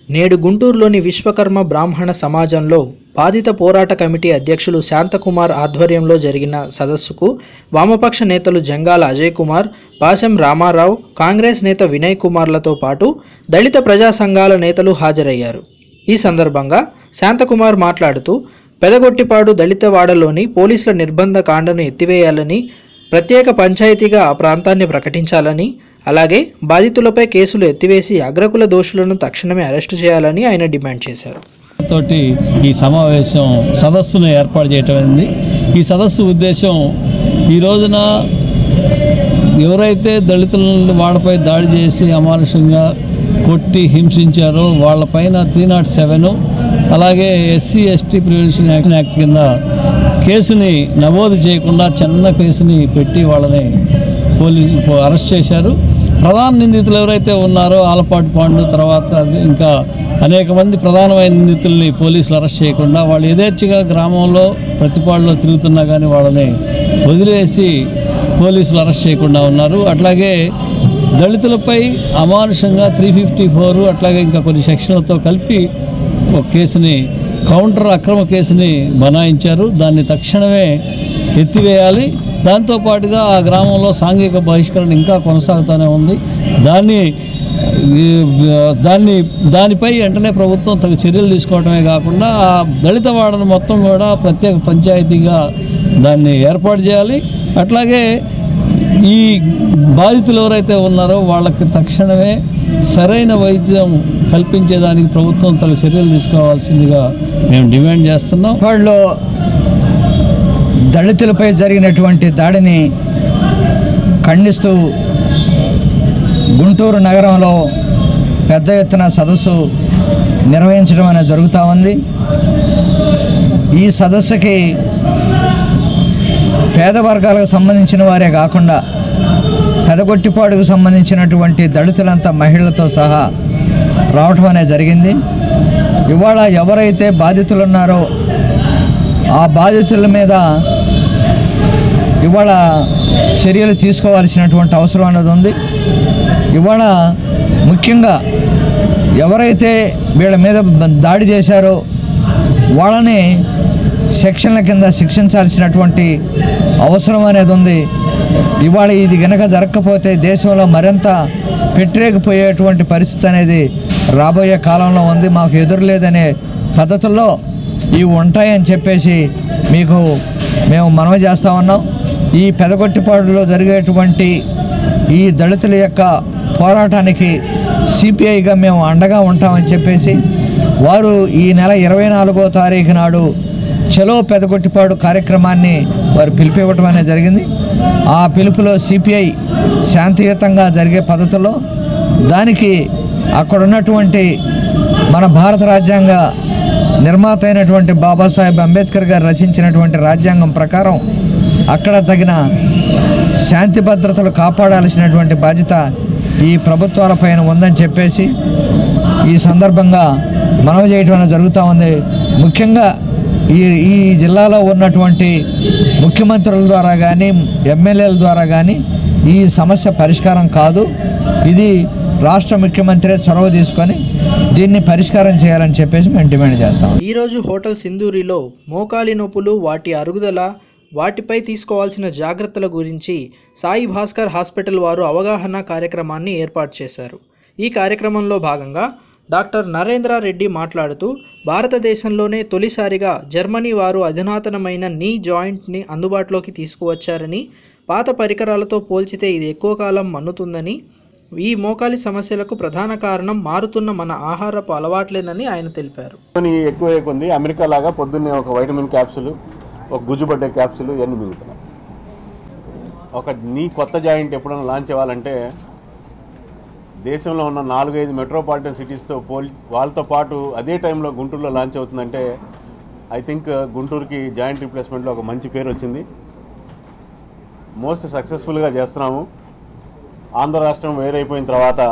నేడు గుంటూరులోని విశ్వకర్మ బ్రాహ్మణ సమాజంలో బాధిత పోరాట కమిటీ అధ్యక్షులు శాంతకుమార్ ఆధ్వర్యంలో జరిగిన సదస్సుకు వామపక్ష నేతలు జంగాల అజయ్ కుమార్ పాశం రామారావు కాంగ్రెస్ నేత వినయ్ కుమార్లతో పాటు దళిత ప్రజా సంఘాల నేతలు హాజరయ్యారు ఈ సందర్భంగా శాంతకుమార్ మాట్లాడుతూ పెదగొట్టిపాడు దళితవాడలోని పోలీసుల నిర్బంధ కాండను ఎత్తివేయాలని ప్రత్యేక పంచాయతీగా ఆ ప్రాంతాన్ని ప్రకటించాలని అలాగే బాధితులపై కేసులు ఎత్తివేసి అగ్రకుల దోషులను తక్షణమే అరెస్టు చేయాలని ఆయన డిమాండ్ చేశారు తోటి ఈ సమావేశం సదస్సును ఏర్పాటు చేయటం అయింది ఈ సదస్సు ఉద్దేశం ఈ రోజున ఎవరైతే దళితులను వాళ్ళపై దాడి చేసి అమానుషంగా కొట్టి హింసించారో వాళ్ళపైన త్రీ నాట్ సెవెన్ అలాగే SC ST prevention action act కింద కేసుని నమోదు చేయకుండా చిన్న కేసుని పెట్టి వాళ్ళని పోలీసు అరెస్ట్ చేశారు ప్రధాన నిందితులు ఎవరైతే ఉన్నారో ఆలపాటి పాండు తర్వాత ఇంకా అనేక మంది ప్రధానమైన నిందితుల్ని పోలీసులు అరెస్ట్ చేయకుండా వాళ్ళు యథేచ్ఛగా గ్రామంలో ప్రతిపాడులో తిరుగుతున్నా కానీ వాళ్ళని వదిలేసి పోలీసులు అరెస్ట్ చేయకుండా ఉన్నారు అట్లాగే దళితులపై అమానుషంగా త్రీ ఫిఫ్టీ ఫోర్ అట్లాగే ఇంకా కొన్ని సెక్షన్లతో కలిపి ఒక కేసుని కౌంటర్ అక్రమ కేసుని బనాయించారు దాన్ని తక్షణమే ఎత్తివేయాలి దాంతోపాటుగా ఆ గ్రామంలో సాంఘిక బహిష్కరణ ఇంకా కొనసాగుతూనే ఉంది దాన్ని ఈ, దాన్ని దానిపై వెంటనే ప్రభుత్వం తగు చర్యలు తీసుకోవడమే కాకుండా ఆ దళిత వాడను మొత్తం కూడా ప్రత్యేక పంచాయతీగా దాన్ని ఏర్పాటు చేయాలి అట్లాగే ఈ బాధితులు ఎవరైతే ఉన్నారో వాళ్ళకి తక్షణమే సరైన వైద్యం కల్పించేదానికి ప్రభుత్వం తగు చర్యలు తీసుకోవాల్సిందిగా మేము డిమాండ్ చేస్తున్నాం వాళ్ళు దళితులపై జరిగినటువంటి దాడిని ఖండిస్తూ గుంటూరు నగరంలో పెద్ద ఎత్తున సదస్సు నిర్వహించడం అనేది జరుగుతూ ఉంది ఈ సదస్సుకి పేద వర్గాలకు సంబంధించిన వారే కాకుండా పెదగొట్టిపాడుకు సంబంధించినటువంటి దళితులంతా మహిళలతో సహా రావటం అనేది జరిగింది ఇవాళ ఎవరైతే బాధితులు ఉన్నారో ఆ బాధితుల మీద ఇవాళ చర్యలు తీసుకోవాల్సినటువంటి అవసరం అనేది ఉంది ఇవాళ ముఖ్యంగా ఎవరైతే వీళ్ళ మీద దాడి చేశారో వాళ్ళని సెక్షన్ల కింద శిక్షించాల్సినటువంటి అవసరం అనేది ఉంది ఇవాళ ఇది గనక జరగకపోతే దేశంలో మరింత పెట్టలేకపోయేటువంటి పరిస్థితి అనేది రాబోయే కాలంలో ఉంది మాకు ఎదురులేదనే పద్ధతుల్లో ఇవి ఉంటాయని చెప్పేసి మీకు మేము మనవి చేస్తా ఉన్నాం ఈ పెదగొట్టిపాడులో జరిగేటువంటి ఈ దళితుల యొక్క పోరాటానికి సిపిఐగా మేము అండగా ఉంటామని చెప్పేసి వారు ఈ నెల ఇరవై నాలుగో తారీఖు నాడు చలో పెదగొట్టిపాడు కార్యక్రమాన్ని వారు పిలిపివ్వటం అనేది జరిగింది ఆ పిలుపులో సిపిఐ శాంతియుతంగా జరిగే పద్ధతిలో దానికి అక్కడ ఉన్నటువంటి మన భారత రాజ్యాంగ నిర్మాత అయినటువంటి బాబాసాహెబ్ అంబేద్కర్ గారు రచించినటువంటి రాజ్యాంగం ప్రకారం అక్కడ తగిన శాంతి భద్రతలు కాపాడాల్సినటువంటి బాధ్యత ఈ ప్రభుత్వాలపైన ఉందని చెప్పేసి ఈ సందర్భంగా మనవి చేయటం అనేది జరుగుతూ ఉంది ముఖ్యంగా ఈ ఈ జిల్లాలో ఉన్నటువంటి ముఖ్యమంత్రుల ద్వారా కానీ ఎమ్మెల్యేల ద్వారా కానీ ఈ సమస్య పరిష్కారం కాదు ఇది రాష్ట్ర ముఖ్యమంత్రి చొరవ తీసుకొని దీన్ని పరిష్కారం చేయాలని చెప్పేసి మేము డిమాండ్ చేస్తాం ఈరోజు హోటల్ సింధూరిలో మోకాలి నొప్పులు వాటి అరుగుదల వాటిపై తీసుకోవాల్సిన జాగ్రత్తల గురించి సాయి భాస్కర్ హాస్పిటల్ వారు అవగాహన కార్యక్రమాన్ని ఏర్పాటు చేశారు ఈ కార్యక్రమంలో భాగంగా డాక్టర్ నరేంద్ర రెడ్డి మాట్లాడుతూ భారతదేశంలోనే తొలిసారిగా జర్మనీ వారు అధునాతనమైన నీ జాయింట్ని అందుబాటులోకి తీసుకువచ్చారని పాత పరికరాలతో పోల్చితే ఇది ఎక్కువ కాలం మన్నుతుందని ఈ మోకాలి సమస్యలకు ప్రధాన కారణం మారుతున్న మన ఆహారపు అలవాట్లేనని ఆయన తెలిపారు ని ఎక్కువ ఉంది అమెరికా లాగా పొద్దున్నే ఒక వైటమిన్ క్యాప్సుల్ ఒక గుజ్జుపడ్డే క్యాప్సుల్ ఇవన్నీ మిగులుతున్నాయి ఒక నీ కొత్త జాయింట్ ఎప్పుడైనా లాంచ్ అవ్వాలంటే దేశంలో ఉన్న నాలుగైదు మెట్రోపాలిటన్ సిటీస్తో పోలి వాళ్ళతో పాటు అదే టైంలో గుంటూరులో లాంచ్ అవుతుందంటే ఐ థింక్ గుంటూరుకి జాయింట్ రీప్లేస్మెంట్లో ఒక మంచి పేరు వచ్చింది మోస్ట్ సక్సెస్ఫుల్గా చేస్తున్నాము ఆంధ్ర రాష్ట్రం వేరైపోయిన తర్వాత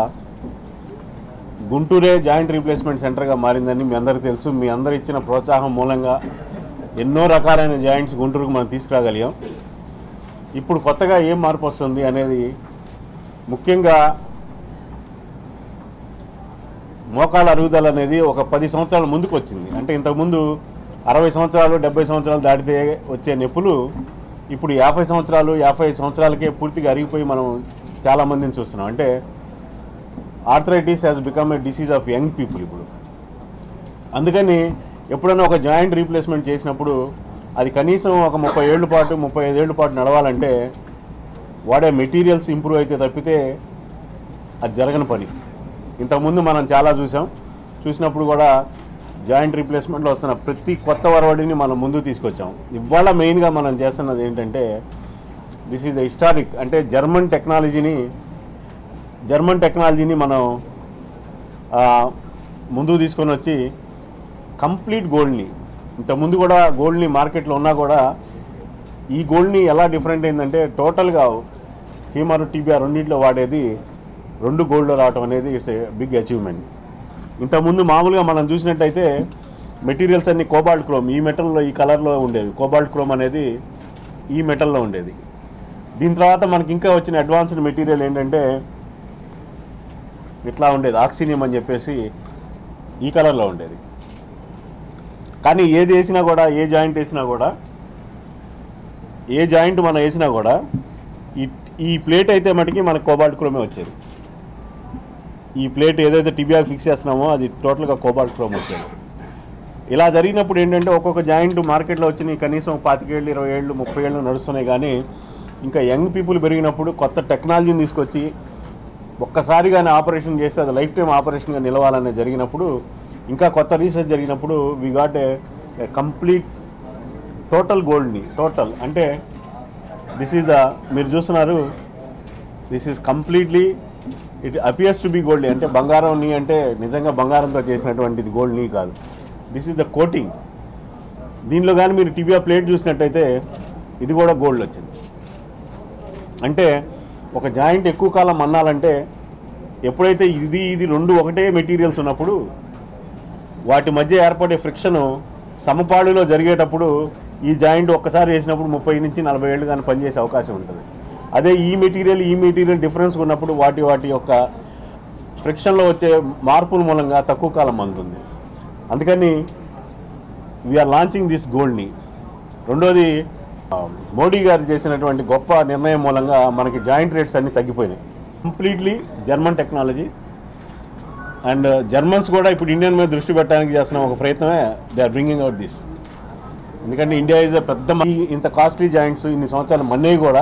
గుంటూరే జాయింట్ రీప్లేస్మెంట్ సెంటర్గా మారిందని మీ అందరికీ తెలుసు మీ అందరు ఇచ్చిన ప్రోత్సాహం మూలంగా ఎన్నో రకాలైన జాయింట్స్ గుంటూరుకు మనం తీసుకురాగలిగాం ఇప్పుడు కొత్తగా ఏం మార్పు వస్తుంది అనేది ముఖ్యంగా మోకాల అరుగుదల అనేది ఒక పది సంవత్సరాల ముందుకు వచ్చింది అంటే ఇంతకుముందు అరవై సంవత్సరాలు డెబ్బై సంవత్సరాలు దాటితే వచ్చే నొప్పులు ఇప్పుడు యాభై సంవత్సరాలు యాభై ఐదు సంవత్సరాలకే పూర్తిగా అరిగిపోయి మనం చాలామందిని చూస్తున్నాం అంటే arthritis has become a disease of young people ఇప్పుడు అందుకని ఎప్పుడైనా ఒక జాయింట్ రీప్లేస్మెంట్ చేసినప్పుడు అది కనీసం ఒక ముప్పై ఏళ్ళ పాటు ముప్పై ఐదేళ్ల పాటు నడవాలంటే వాడే మెటీరియల్స్ ఇంప్రూవ్ అయితే తప్పితే అది జరగని పని ఇంతకుముందు మనం చాలా చూసాం చూసినప్పుడు కూడా జాయింట్ రీప్లేస్మెంట్లో వస్తున్న ప్రతి కొత్త వరవడిని మనం ముందుకు తీసుకొచ్చాం ఇవాళ మెయిన్గా మనం చేస్తున్నది ఏంటంటే దిస్ ఈజ్ ద హిస్టారిక్ అంటే జర్మన్ టెక్నాలజీని జర్మన్ టెక్నాలజీని మనం ఆ, ముందుకు తీసుకొని వచ్చి కంప్లీట్ గోల్డ్ని ఇంతకుముందు కూడా గోల్డ్ని మార్కెట్లో ఉన్నా కూడా ఈ గోల్డ్ని ఎలా డిఫరెంట్ అయిందంటే టోటల్గా ఫీమర్ టీబీఆర్ రెండింటిలో వాడేది రెండు గోల్డ్లో రావటం అనేది ఇట్స్ ఏ బిగ్ అచీవ్మెంట్ ఇంతకుముందు మామూలుగా మనం చూసినట్టయితే మెటీరియల్స్ అన్ని కోబాల్ట్ క్రోమ్ ఈ మెటల్లో ఈ కలర్లో ఉండేవి కోబాల్ట్ క్రోమ్ అనేది ఈ మెటల్లో ఉండేది దీని తర్వాత మనకి ఇంకా వచ్చిన అడ్వాన్స్డ్ మెటీరియల్ ఏంటంటే ఇట్లా ఉండేది ఆక్సినియం అని చెప్పేసి ఈ కలర్లో ఉండేది కానీ ఏది వేసినా కూడా ఏ జాయింట్ వేసినా కూడా ఏ జాయింట్ మనం వేసినా కూడా ఈ ఈ ప్లేట్ అయితే మటుకి మనకు కోబాల్ట్ క్రోమే వచ్చేది ఈ ప్లేట్ ఏదైతే టిబియా ఫిక్స్ చేస్తున్నామో అది టోటల్గా కోబాల్ట్ క్రోమ్ వచ్చేది ఇలా జరిగినప్పుడు ఏంటంటే ఒక్కొక్క జాయింట్ మార్కెట్లో వచ్చినాయి కనీసం పాతికేళ్ళు ఇరవై ఏళ్ళు ముప్పై ఏళ్ళు నడుస్తున్నాయి కానీ ఇంకా యంగ్ పీపుల్ పెరిగినప్పుడు కొత్త టెక్నాలజీని తీసుకొచ్చి ఒక్కసారిగానే ఆపరేషన్ చేస్తే అది లైఫ్ టైం ఆపరేషన్గా నిలవాలనే జరిగినప్పుడు ఇంకా కొత్త రీసెర్చ్ జరిగినప్పుడు we got a complete total గోల్డ్ని టోటల్ అంటే దిస్ ఈజ్ ద మీరు చూస్తున్నారు this is completely it appears to be gold అంటే బంగారం నీ అంటే నిజంగా బంగారంతో చేసినటువంటిది గోల్డ్ నీ కాదు దిస్ ఈజ్ ద కోటింగ్ దీనిలో కానీ మీరు టీవీఆ ప్లేట్ చూసినట్టయితే ఇది కూడా గోల్డ్ వచ్చింది అంటే ఒక జాయింట్ ఎక్కువ కాలం మన్నాలంటే ఎప్పుడైతే ఇది ఇది రెండు ఒకటే మెటీరియల్స్ ఉన్నప్పుడు వాటి మధ్య ఏర్పడే ఫ్రిక్షన్ సమపాడులో జరిగేటప్పుడు ఈ జాయింట్ ఒక్కసారి వేసినప్పుడు ముప్పై నుంచి నలభై ఏళ్ళు కానీ పనిచేసే అవకాశం ఉంటుంది అదే ఈ మెటీరియల్ ఈ మెటీరియల్ డిఫరెన్స్ ఉన్నప్పుడు వాటి వాటి యొక్క ఫ్రిక్షన్లో వచ్చే మార్పుల మూలంగా తక్కువ కాలం అందుతుంది అందుకని వీఆర్ లాంచింగ్ దిస్ గోల్డ్ని రెండోది ఆ, మోడీ గారు చేసినటువంటి గొప్ప నిర్ణయం మూలంగా మనకి జాయింట్ రేట్స్ అన్నీ తగ్గిపోయినాయి completely German technology and Germans కూడా ఇప్పుడు ఇండియన్ మీద దృష్టి పెట్టడానికి చేస్తున్న ఒక ప్రయత్నమే they are bringing out this ఎందుకంటే ఇండియా ఈజ్ పెద్ద మ- ఈ ఇంత కాస్ట్లీ జాయింట్స్ ఇన్ని సంవత్సరాలు మన్నవి కూడా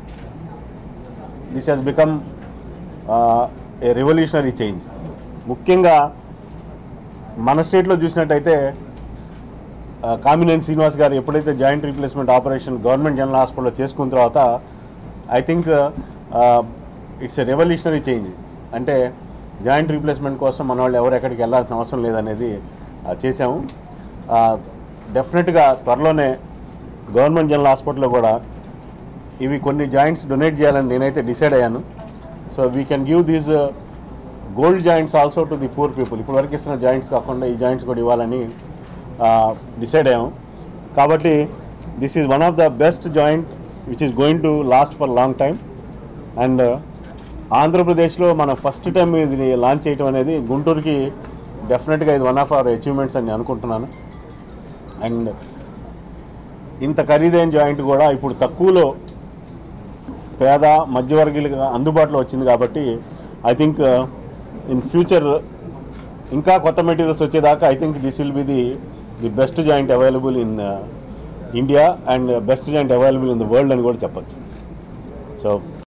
this has become a revolutionary change ముఖ్యంగా మన స్టేట్లో చూసినట్టయితే ఆ, కామినేని శ్రీనివాస్ గారు ఎప్పుడైతే joint replacement operation government general హాస్పిటల్లో చేసుకున్న తర్వాత I think it's a revolutionary change అంటే జాయింట్ రీప్లేస్మెంట్ కోసం మన వాళ్ళు ఎవరు ఎక్కడికి వెళ్ళాల్సిన అవసరం లేదనేది ఆ, చేశాము డెఫినెట్గా త్వరలోనే గవర్నమెంట్ జనరల్ హాస్పిటల్లో కూడా ఇవి కొన్ని జాయింట్స్ డొనేట్ చేయాలని నేనైతే డిసైడ్ అయ్యాను so we can give these gold joints also to the poor people ఇప్పుడు వరకు ఇస్తున్న జాయింట్స్ కాకుండా ఈ జాయింట్స్ కూడా ఇవ్వాలని డిసైడ్ అయ్యాము కాబట్టి this is one of the best joint which is going to last for long time and ఆంధ్రప్రదేశ్లో మనం ఫస్ట్ టైం ఇది లాంచ్ చేయటం అనేది గుంటూరుకి డెఫినెట్గా ఇది వన్ ఆఫ్ అవర్ అచీవ్మెంట్స్ అని నేను అనుకుంటున్నాను అండ్ ఇంత ఖరీదైన జాయింట్ కూడా ఇప్పుడు తక్కువలో పేద మధ్యవర్గీయులకు అందుబాటులో వచ్చింది కాబట్టి ఐ థింక్ ఇన్ ఫ్యూచర్ ఇంకా కొత్త మెటీరియల్స్ వచ్చేదాకా I think this will be the the best joint available in India and best joint available in the world అని కూడా చెప్పచ్చు సో